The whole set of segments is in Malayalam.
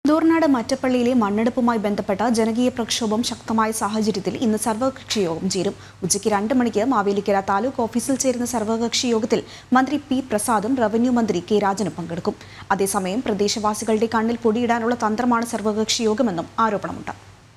നൂർനാട് മറ്റപ്പള്ളിയിലെ മണ്ണെടുപ്പുമായി ബന്ധപ്പെട്ട ജനകീയ പ്രക്ഷോഭം ശക്തമായ സാഹചര്യത്തിൽ ഇന്ന് സർവകക്ഷി യോഗം ചേരും ഉച്ചയ്ക്ക് രണ്ട് മണിക്ക് മാവേലിക്കര താലൂക്ക് ഓഫീസിൽ ചേരുന്ന സർവകക്ഷി യോഗത്തിൽ മന്ത്രി പി പ്രസാദും റവന്യൂ മന്ത്രി കെ രാജനും പങ്കെടുക്കും അതേസമയം പ്രദേശവാസികളുടെ കണ്ണിൽ പൊടിയിടാനുള്ള തന്ത്രമാണ് സർവകക്ഷി യോഗമെന്നും ആരോപണമുണ്ട്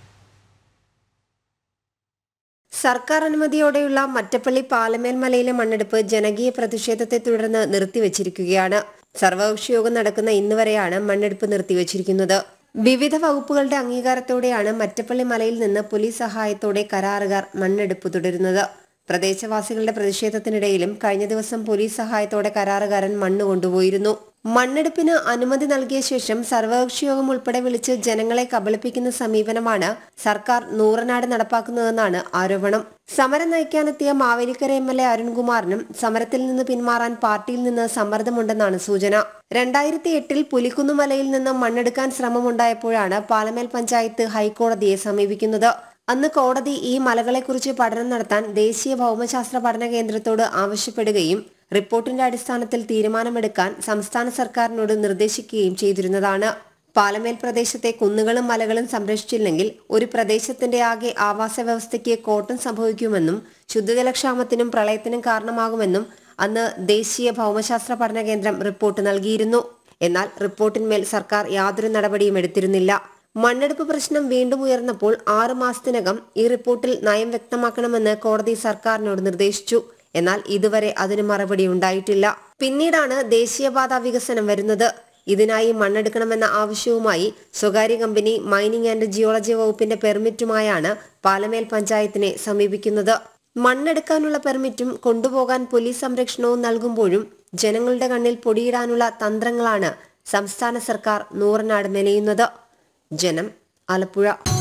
സർക്കാർ അനുമതിയോടെയുള്ള മറ്റപ്പള്ളി പാലമേൽ മലയിലെ മണ്ണെടുപ്പ് ജനകീയ പ്രതിഷേധത്തെ തുടർന്ന് നിർത്തിവച്ചിരിക്കുകയാണ് സർവകക്ഷി യോഗം നടക്കുന്ന ഇന്ന് വരെയാണ് മണ്ണെടുപ്പ് നിർത്തിവച്ചിരിക്കുന്നത് വിവിധ വകുപ്പുകളുടെ അംഗീകാരത്തോടെയാണ് മറ്റപ്പള്ളി മലയിൽ നിന്ന് പോലീസ് സഹായത്തോടെ കരാറുകാർ മണ്ണെടുപ്പ് തുടരുന്നത് പ്രദേശവാസികളുടെ പ്രതിഷേധത്തിനിടയിലും കഴിഞ്ഞ ദിവസം പോലീസ് സഹായത്തോടെ കരാറുകാരൻ മണ്ണ് കൊണ്ടുപോയിരുന്നു മണ്ണെടുപ്പിന് അനുമതി നൽകിയ ശേഷം സർവകക്ഷി യോഗം ഉൾപ്പെടെ വിളിച്ച് ജനങ്ങളെ കബളിപ്പിക്കുന്ന സമീപനമാണ് സർക്കാർ നൂറനാട് നടപ്പാക്കുന്നതെന്നാണ് ആരോപണം സമരം നയിക്കാനെത്തിയ മാവേലിക്കര എം എൽ എ അരുൺകുമാറിനും സമരത്തിൽ നിന്ന് പിന്മാറാൻ പാർട്ടിയിൽ നിന്ന് സമ്മർദ്ദമുണ്ടെന്നാണ് സൂചന രണ്ടായിരത്തി എട്ടിൽ പുലിക്കുന്നുമലയിൽ നിന്ന് മണ്ണെടുക്കാൻ ശ്രമമുണ്ടായപ്പോഴാണ് പാലമേൽ പഞ്ചായത്ത് ഹൈക്കോടതിയെ സമീപിക്കുന്നത് അന്ന് കോടതി ഈ മലകളെക്കുറിച്ച് പഠനം നടത്താൻ ദേശീയ ഭൗമശാസ്ത്ര പഠന കേന്ദ്രത്തോട് ആവശ്യപ്പെടുകയും റിപ്പോർട്ടിന്റെ അടിസ്ഥാനത്തിൽ തീരുമാനമെടുക്കാൻ സംസ്ഥാന സർക്കാരിനോട് നിർദ്ദേശിക്കുകയും ചെയ്തിരുന്നതാണ് പാലമേൽ പ്രദേശത്തെ കുന്നുകളും മലകളും സംരക്ഷിച്ചില്ലെങ്കിൽ ഒരു പ്രദേശത്തിന്റെ ആകെ ആവാസ വ്യവസ്ഥയ്ക്ക് കോട്ടം സംഭവിക്കുമെന്നും ശുദ്ധജലക്ഷാമത്തിനും പ്രളയത്തിനും കാരണമാകുമെന്നും അന്ന് ദേശീയ ഭൗമശാസ്ത്ര പഠന കേന്ദ്രം റിപ്പോർട്ട് നൽകിയിരുന്നു എന്നാൽ റിപ്പോർട്ടിന്മേൽ സർക്കാർ യാതൊരു നടപടിയും എടുത്തിരുന്നില്ല മണ്ണെടുപ്പ് പ്രശ്നം വീണ്ടും ഉയർന്നപ്പോൾ ആറു മാസത്തിനകം ഈ റിപ്പോർട്ടിൽ നയം വ്യക്തമാക്കണമെന്ന് കോടതി സർക്കാരിനോട് നിർദ്ദേശിച്ചു എന്നാൽ ഇതുവരെ അതിന് മറുപടി ഉണ്ടായിട്ടില്ല പിന്നീടാണ് ദേശീയപാത വികസനം വരുന്നത് ഇതിനായി മണ്ണെടുക്കണമെന്ന ആവശ്യവുമായി സ്വകാര്യ കമ്പനി മൈനിങ് ആൻഡ് ജിയോളജി വകുപ്പിന്റെ പെർമിറ്റുമായാണ് പാലമേൽ പഞ്ചായത്തിനെ സമീപിക്കുന്നത് മണ്ണെടുക്കാനുള്ള പെർമിറ്റും കൊണ്ടുപോകാൻ പോലീസ് സംരക്ഷണവും നൽകുമ്പോഴും ജനങ്ങളുടെ കണ്ണിൽ പൊടിയിടാനുള്ള തന്ത്രങ്ങളാണ് സംസ്ഥാന സർക്കാർ നൂറനാട് മെനയുന്നത് ജനം ആലപ്പുഴ